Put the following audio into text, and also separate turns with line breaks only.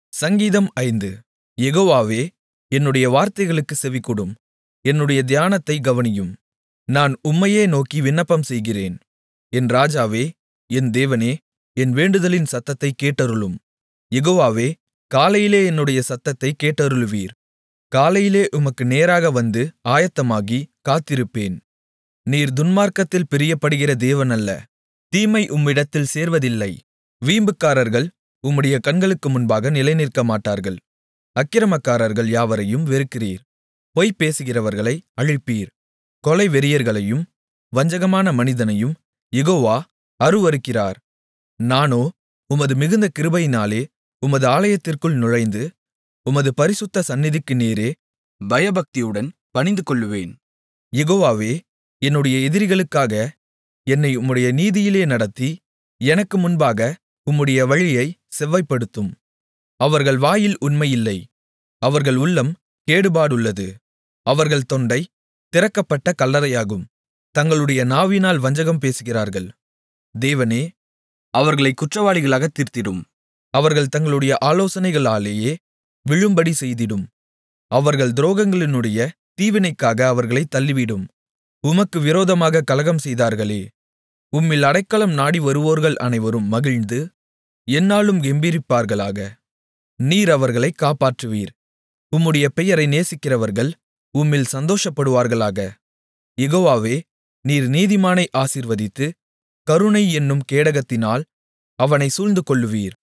சங்கீதம் ஐந்து யெகோவாவே என்னுடைய வார்த்தைகளுக்குச் செவிகொடும் என்னுடைய தியானத்தைக் கவனியும் நான் உம்மையே நோக்கி விண்ணப்பம் செய்கிறேன் என் ராஜாவே என் தேவனே என் வேண்டுதலின் சத்தத்தைக் கேட்டருளும் யெகோவாவே காலையிலே என்னுடைய சத்தத்தைக் கேட்டருளுவீர் காலையிலே உமக்கு நேராக வந்து ஆயத்தமாகி காத்திருப்பேன் நீர் துன்மார்க்கத்தில் பிரியப்படுகிற தேவன் அல்ல தீமை உம்மிடத்தில் சேர்வதில்லை வீம்புக்காரர்கள் உம்முடைய கண்களுக்கு முன்பாக நிலைநிற்கமாட்டார்கள் அக்கிரமக்காரர்கள் யாவரையும் வெறுக்கிறீர் பொய் பேசுகிறவர்களை அழிப்பீர் கொலை வெறியர்களையும் வஞ்சகமான மனிதனையும் யெகோவா அருவருக்கிறார் நானோ உமது மிகுந்த கிருபையினாலே உமது ஆலயத்திற்குள் நுழைந்து உமது பரிசுத்த சந்நிதிக்கு நேரே பயபக்தியுடன் பணிந்துகொள்ளுவேன் யெகோவாவே என்னுடைய எதிரிகளுக்காக என்னை உம்முடைய நீதியிலே நடத்தி எனக்கு முன்பாக உம்முடைய வழியைச் செவ்வைப்படுத்தும் அவர்கள் வாயில் உண்மையில்லை அவர்கள் உள்ளம் கேடுபாடுள்ளது அவர்கள் தொண்டை திறக்கப்பட்ட கல்லறையாகும் தங்களுடைய நாவினால் வஞ்சகம் பேசுகிறார்கள் தேவனே அவர்களைக் குற்றவாளிகளாகத் தீர்த்திடும் அவர்கள் தங்களுடைய ஆலோசனைகளாலேயே விழும்படி செய்திடும் அவர்கள் துரோகங்களினுடைய தீவினைக்காக அவர்களைத் தள்ளிவிடும் உமக்கு விரோதமாகக் கலகம் செய்தார்களே உம்மில் அடைக்கலம் நாடி வருவோர்கள் அனைவரும் மகிழ்ந்து எந்நாளும் கெம்பீரிப்பார்களாக நீர் அவர்களைக் காப்பாற்றுவீர் உம்முடைய பெயரை நேசிக்கிறவர்கள் உம்மில் சந்தோஷப்படுவார்களாக யெகோவாவே நீர் நீதிமானை ஆசீர்வதித்து கருணை என்னும் கேடகத்தினால் அவனைச் சூழ்ந்துகொள்ளுவீர்